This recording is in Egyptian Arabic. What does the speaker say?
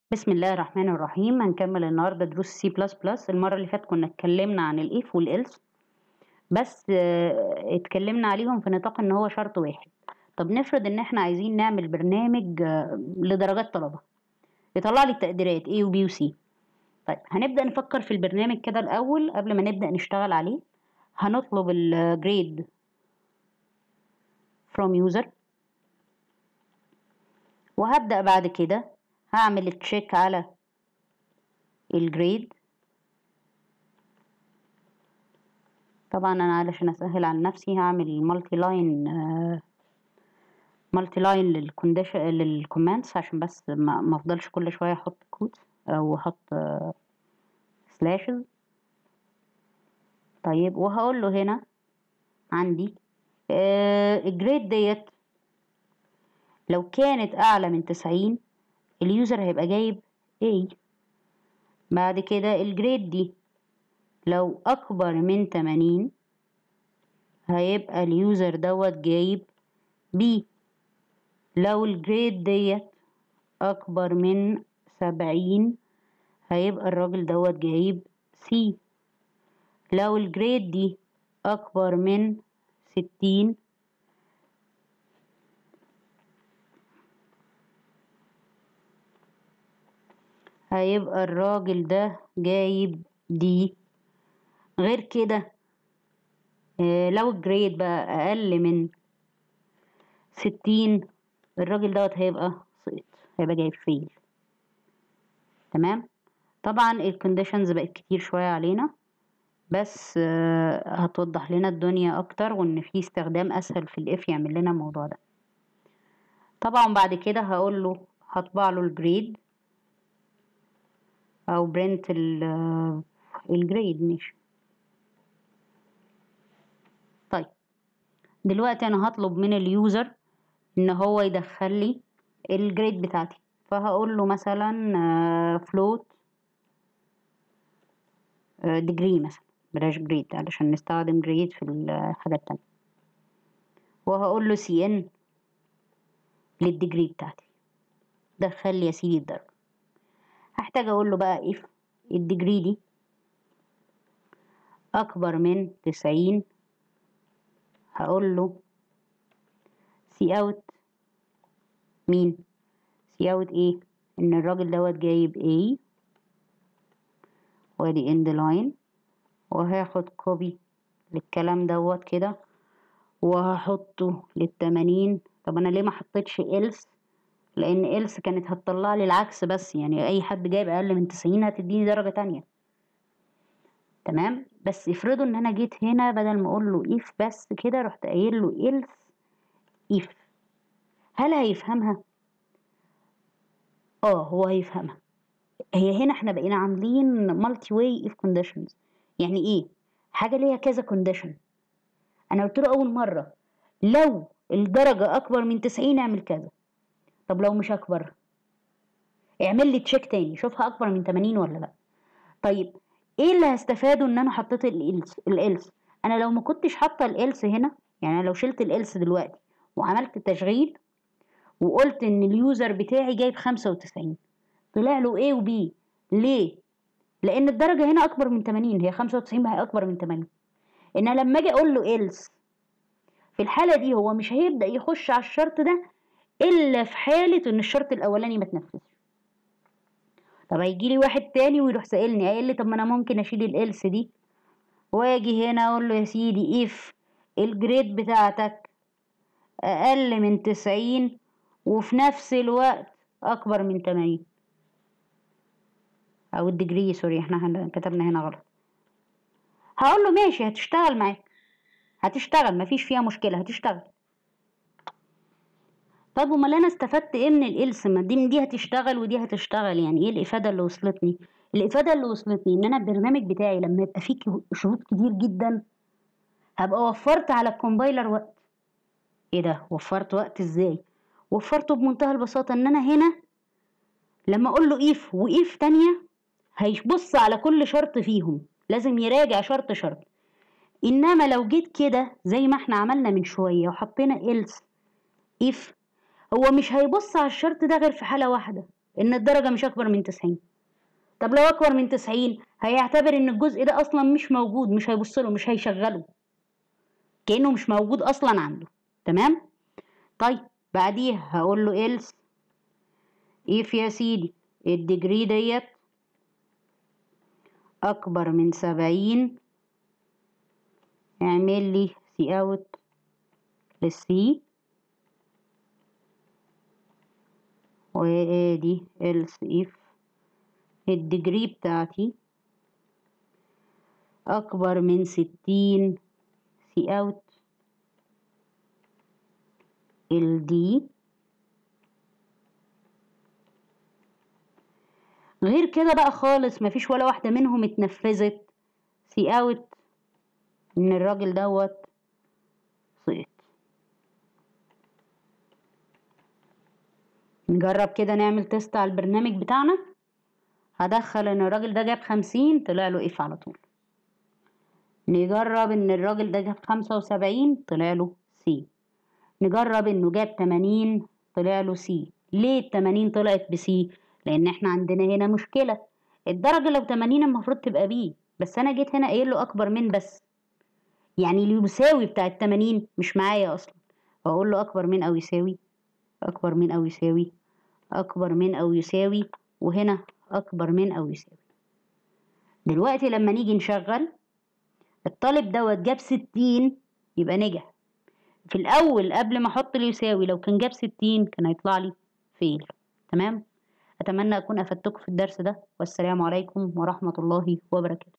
بسم الله الرحمن الرحيم هنكمل النهارده دروس سي بلس بلس المره اللي فاتت كنا اتكلمنا عن الاف والالس بس آه، اتكلمنا عليهم في نطاق ان هو شرط واحد طب نفرض ان احنا عايزين نعمل برنامج آه، لدرجات طلبه يطلع لي التقديرات A و B و C طيب هنبدا نفكر في البرنامج كده الاول قبل ما نبدا نشتغل عليه هنطلب الجريد from user وهبدا بعد كده هعمل تشيك على الجريد طبعا انا علشان اسهل على نفسي هعمل مالتي لاين مالتي لاين للكونديشن للكومنتس عشان بس ما ما افضلش كل شويه احط كود او احط سلاشز طيب وهقول له هنا عندي آه، الجريد ديت لو كانت اعلى من تسعين اليوزر هيبقى جايب A بعد كده الجريد دي لو أكبر من تمانين هيبقى اليوزر دوت جايب B لو الجريد ديت أكبر من سبعين هيبقى الراجل دوت جايب C لو الجريد دي أكبر من ستين هيبقى الراجل ده جايب دي غير كده آه، لو الجريد بقى أقل من ستين الراجل دوت هيبقى سقط هيبقى جايب فيل تمام طبعا الكونديشنز بقت كتير شوية علينا بس آه، هتوضح لنا الدنيا أكتر وإن في استخدام أسهل في الإف يعمل لنا الموضوع ده طبعا بعد كده هقول له هطبع له الجريد او برنت الجريد ماشي طيب دلوقتي انا هطلب من اليوزر ان هو يدخل لي الجريد بتاعتي فهقول له مثلا فلوت ديجري مثلا بلاش جريد علشان نستخدم جريد في الحاجة التانية وهقول له سي ان للديجري بتاعتي دخل لي يا سيدي الدرجة هحتاج اقول له بقى if الديجري دي اكبر من تسعين هقول له سي اوت مين سي اوت ايه ان الراجل دوت جايب A وادي end line وهاخد كوبي للكلام دوت كده وهحطه للتمانين طب انا ليه ما حطيتش else لان إلس كانت هتطلع لي العكس بس يعني اي حد جايب اقل من تسعين هتديني درجة تانية تمام بس افرضوا ان انا جيت هنا بدل ما اقول له if بس كده رحت قايل له else if هل هيفهمها اه هو هيفهمها هي هنا احنا بقينا عاملين مالتي واي if conditions يعني ايه حاجة ليها كذا condition انا قلت له اول مرة لو الدرجة اكبر من تسعين اعمل كذا طب لو مش اكبر اعمل لي تشيك تاني شوفها اكبر من 80 ولا لا طيب ايه اللي هستفاده ان انا حطيت الالس الالس انا لو ما كنتش حاطه الالس هنا يعني أنا لو شلت الالس دلوقتي وعملت تشغيل وقلت ان اليوزر بتاعي جايب 95 طلع له A و B ليه لان الدرجه هنا اكبر من 80 هي 95 ما هي اكبر من 80 ان أنا لما اجي اقول له else في الحاله دي هو مش هيبدا يخش على الشرط ده الا في حاله ان الشرط الاولاني ما اتنفذش طب هيجي لي واحد تاني ويروح سائلني قايل لي طب ما انا ممكن اشيل الالس دي واجي هنا اقول له يا سيدي اف الجريد بتاعتك اقل من تسعين وفي نفس الوقت اكبر من تمانين او الديجري سوري احنا هن- كتبنا هنا غلط هقول له ماشي هتشتغل معاك هتشتغل مفيش فيها مشكلة هتشتغل طب امال انا استفدت ايه من الالس ما دي دي هتشتغل ودي هتشتغل يعني ايه الافاده اللي وصلتني الافاده اللي وصلتني ان انا البرنامج بتاعي لما يبقى فيه كيو- شروط كتير جدا هبقى وفرت على الكومبايلر وقت ايه ده وفرت وقت ازاي وفرته بمنتهى البساطه ان انا هنا لما اقول له اف واف تانية هيبص على كل شرط فيهم لازم يراجع شرط شرط انما لو جيت كده زي ما احنا عملنا من شويه وحطينا else if هو مش هيبص على الشرط ده غير في حالة واحدة ان الدرجة مش اكبر من تسعين طب لو اكبر من تسعين هيعتبر ان الجزء ده اصلا مش موجود مش هيبصله مش هيشغله كأنه مش موجود اصلا عنده تمام طيب بعديها هقول له else if يا سيدي الديجري ديت اكبر من سبعين اعمل لي سي اوت للسي وادي else if الديجري بتاعتي اكبر من ستين سي اوت الدي غير كده بقى خالص مفيش ولا واحدة منهم اتنفذت سي اوت ان الراجل دوت سقط نجرب كده نعمل تيست على البرنامج بتاعنا هدخل ان الراجل ده جاب خمسين طلع له اف على طول نجرب ان الراجل ده جاب خمسة وسبعين طلع له سي نجرب انه جاب تمانين طلع له سي ليه التمانين طلعت بسي لان احنا عندنا هنا مشكلة الدرجة لو تمانين المفروض تبقى بي بس انا جيت هنا قايل له اكبر من بس يعني اللي يساوي بتاع التمانين مش معايا اصلا اقول له اكبر من او يساوي اكبر من او يساوي اكبر من او يساوي وهنا اكبر من او يساوي دلوقتي لما نيجي نشغل الطالب دوت جاب ستين يبقى نجح في الاول قبل ما احط اللي يساوي لو كان جاب ستين كان هيطلع لي فيل تمام اتمنى اكون افدتكم في الدرس ده والسلام عليكم ورحمة الله وبركاته